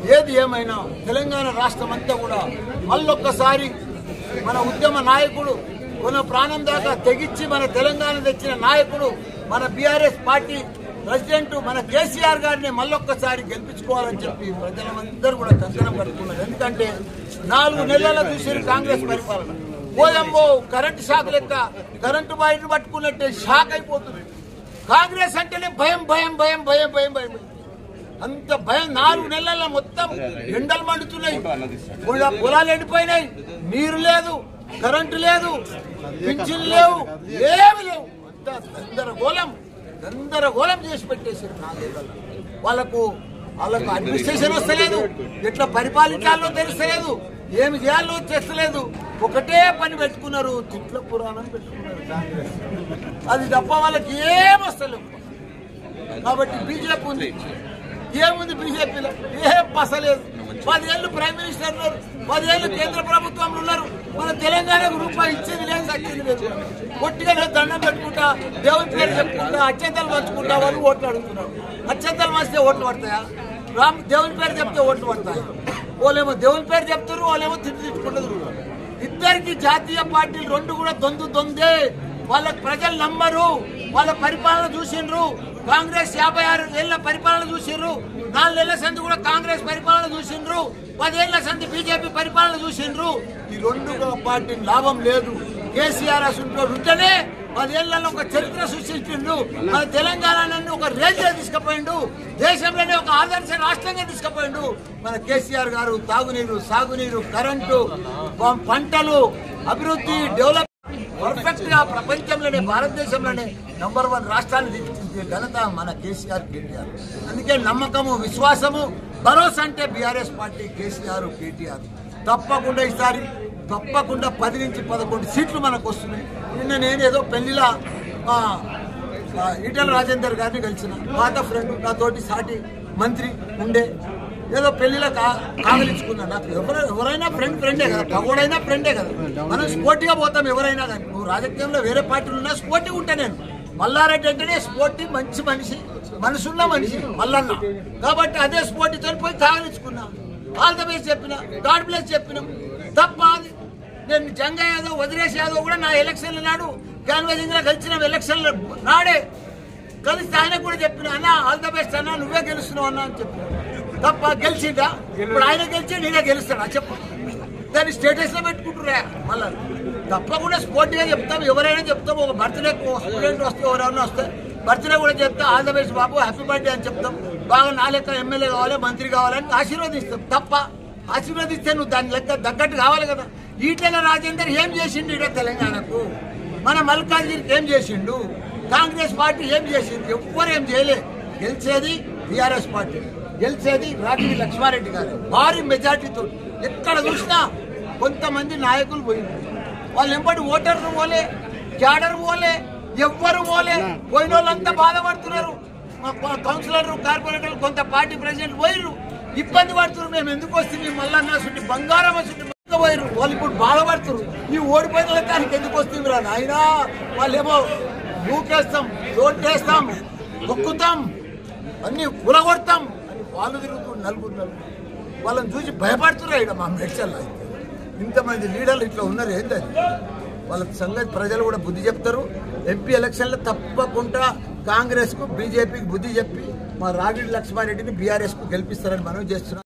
ఏది ఏమైనా తెలంగాణ రాష్ట్రం అంతా కూడా మళ్ళొక్కసారి మన ఉద్యమ నాయకుడు మన ప్రాణం దాకా తెగించి మన తెలంగాణ తెచ్చిన నాయకుడు మన బీఆర్ఎస్ పార్టీ ప్రెసిడెంట్ మన కేసీఆర్ గారిని మళ్ళొక్కసారి గెలిపించుకోవాలని చెప్పి ప్రజలందరూ కూడా కంకణం కట్టుకున్నారు ఎందుకంటే నాలుగు నెలల చూసి కాంగ్రెస్ పరిపాలన పోయమ్మో కరెంటు షాక్ లెక్క కరెంటు బయట పట్టుకున్నట్టే షాక్ అయిపోతుంది కాంగ్రెస్ అంటేనే భయం భయం భయం భయం భయం భయం అంత భయం నాలుగు నెలల మొత్తం ఎండలు మండుతున్నాయి పొల- పొలాలు ఎండిపోయినాయి నీరు లేదు కరెంటు లేదు పింఛన్లు లేవు ఏమి లేవు అంత గందరగోళం గందరగోళం చేసి పెట్టేసారు నాలుగేళ్లలో వాళ్ళకు వాళ్ళకు అడ్మినిస్ట్రేషన్ వస్తలేదు ఎట్లా పరిపాలించాలో తెలుస్తలేదు ఏమి చేయాలో చేస్తలేదు ఒకటే పని పెట్టుకున్నారు తిట్ల పురాణం పెట్టుకున్నారు కాంగ్రెస్ అది తప్ప వాళ్ళకి ఏం వస్తలేవు కాబట్టి బీజేపీ ఉంది ఏముంది బీజేపీలో ఏం పసలేదు పదేళ్ళు ప్రైమ్ మినిస్టర్ ఉన్నారు పదేళ్ళు కేంద్ర ప్రభుత్వంలో ఉన్నారు మన తెలంగాణకు రూపాయి ఇచ్చేది లేదు సచ్చింది లేదు కొట్టిగా నేను దండం పెట్టుకుంటా దేవుని పేరు చెప్పుకుంటా అత్యంతలు పంచుకుంటా వాళ్ళు ఓట్లు అడుగుతున్నారు అత్యంతలు పంచితే ఓట్లు పడతాయా రామ్ దేవుని పేరు చెప్తే ఓట్లు పడతాయి వాళ్ళేమో దేవుని పేరు చెప్తారు వాళ్ళేమో తిట్టు తిట్టుకుంటారు ఇద్దరికి జాతీయ పార్టీలు రెండు కూడా దొందు దొందే వాళ్ళ ప్రజలు నమ్మరు వాళ్ళ పరిపాలన చూసిండ్రు కాంగ్రెస్ యాభై ఆరు ఏళ్ల పరిపాలన చూసిండ్రు నాలుగు నెలల సంది కూడా కాంగ్రెస్ పరిపాలన చూసిండ్రు పదేళ్ల సంది బీజేపీ పరిపాలన చూసిండ్రు ఈ రెండు పార్టీ లాభం లేదు కేసీఆర్ అసలు ఉంటేనే పదేళ్లలో ఒక చరిత్ర సృష్టించిండు మన తెలంగాణ ఒక రేంజ్ తీసుకుపోయిండు దేశంలోనే ఒక ఆదర్శ రాష్ట్రంగా తీసుకుపోయిండు మన కేసీఆర్ గారు తాగునీరు సాగునీరు కరెంటు ప- పంటలు అభివృద్ధి డెవలప్ పర్ఫెక్ట్ గా ప్రపంచంలోనే భారతదేశంలోనే నంబర్ వన్ రాష్ట్రాన్ని తీర్చిదిద్దే ఘనత మన కేసీఆర్ కేటీఆర్ అందుకే నమ్మకము విశ్వాసము భరోసా అంటే బీఆర్ఎస్ పార్టీ కేసీఆర్ కేటీఆర్ తప్పకుండా ఈసారి తప్పకుండా పది నుంచి పదకొండు సీట్లు మనకు వస్తున్నాయి నిన్న నేను ఏదో పెళ్లిలా ఆ, ఆ, ఈటల రాజేందర్ గారిని కలిసిన పాత ఫ్రెండ్ నాతోటి సాటి మంత్రి ఉండే ఏదో పెళ్లిలో కా కాగలించుకున్నా నాకు ఎవరు ఎవరైనా ఫ్రెండ్ ఫ్రెండే కదా పగోడైనా ఫ్రెండే కదా మనం స్పోర్టిగా పోతాం ఎవరైనా కానీ నువ్వు రాజకీయంలో వేరే పార్టీలు ఉన్నా స్పోర్టిగా ఉంటా నేను మల్లారెడ్డి అంటేనే స్పోర్టి మంచి మనిషి మనసున్న మనిషి మల్లన్న కాబట్టి అదే స్పోర్టితో పోయి కాగలించుకున్నా ఆల్ ద బెస్ట్ చెప్పిన గాడ్ బ్లెస్ చెప్పినాం తప్ప అది నేను జంగా యాదవ్ వదిలేష్ యాదవ్ కూడా నా ఎలక్షన్ల నాడు క్యాన్వాసింగ్ లో కలిసిన ఎలక్షన్ల నాడే కలిసి ఆయన కూడా చెప్పిన అన్న ఆల్ ద బెస్ట్ అన్న నువ్వే గెలుస్తున్నావు అన్న అని చెప్పిన తప్ప గెలిచిందా ఇప్పుడు ఆయన గెలిచి నేనే గెలుస్తాడా చెప్పు దాన్ని స్టేటస్ లో పెట్టుకుంటురా మళ్ళా తప్పకుండా స్పోర్ట్ గా చెప్తాం ఎవరైనా చెప్తాం ఒక బర్త్డే స్టూడెంట్ వస్తే ఎవరైనా వస్తే బర్త్డే కూడా చెప్తాం ఆల్ ద బెస్ట్ బాబు హ్యాపీ బర్త్డే అని చెప్తాం బాగా నా లెక్క ఎమ్మెల్యే కావాలి మంత్రి కావాలని ఆశీర్వదిస్తాం తప్ప ఆశీర్వదిస్తే నువ్వు దాని లెక్క తగ్గట్టు కావాలి కదా ఈటెల రాజేందర్ ఏం చేసిండు ఇక్కడ తెలంగాణకు మన మల్కాజ్గిరికి ఏం చేసిండు కాంగ్రెస్ పార్టీ ఏం చేసింది ఎవ్వరు ఏం చేయలే గెలిచేది టిఆర్ఎస్ పార్టీ గెలిచేది రాగిడి లక్ష్మారెడ్డి గారు భారీ మెజార్టీతో ఎక్కడ చూసినా కొంతమంది నాయకులు పోయింది వాళ్ళు ఎంబడి ఓటర్లు పోలే క్యాడర్ పోలే ఎవ్వరు పోలే పోయిన వాళ్ళంతా బాధపడుతున్నారు మా మా కౌన్సిలర్ కార్పొరేటర్లు కొంత పార్టీ ప్రెసిడెంట్ పోయిర్రు ఇబ్బంది పడుతున్నారు మేము ఎందుకు వస్తుంది మల్లన్న సుట్టి బంగారం సుట్టి పోయారు వాళ్ళు ఇప్పుడు బాధపడుతున్నారు ఈ ఓడిపోయిన దానికి ఎందుకు వస్తుంది రా నాయనా వాళ్ళేమో నూకేస్తాం రోడ్డేస్తాం తొక్కుతాం అన్ని కూలగొడతాం అని వాళ్ళు తిరుగుతూ నలుగురు నలుగురు వాళ్ళని చూసి భయపడుతున్నారు ఇక్కడ మా మెడ్చల్లో అయితే ఇంతమంది లీడర్లు ఇట్లా ఉన్నారు ఏంటది వాళ్ళ సంగతి ప్రజలు కూడా బుద్ధి చెప్తారు ఎంపీ ఎలక్షన్లో తప్పకుండా కాంగ్రెస్కు బీజేపీకి బుద్ధి చెప్పి మా రాగిడి లక్ష్మారెడ్డిని బీఆర్ఎస్కు గెలిపిస్తారని మనం చేస్తున్నాం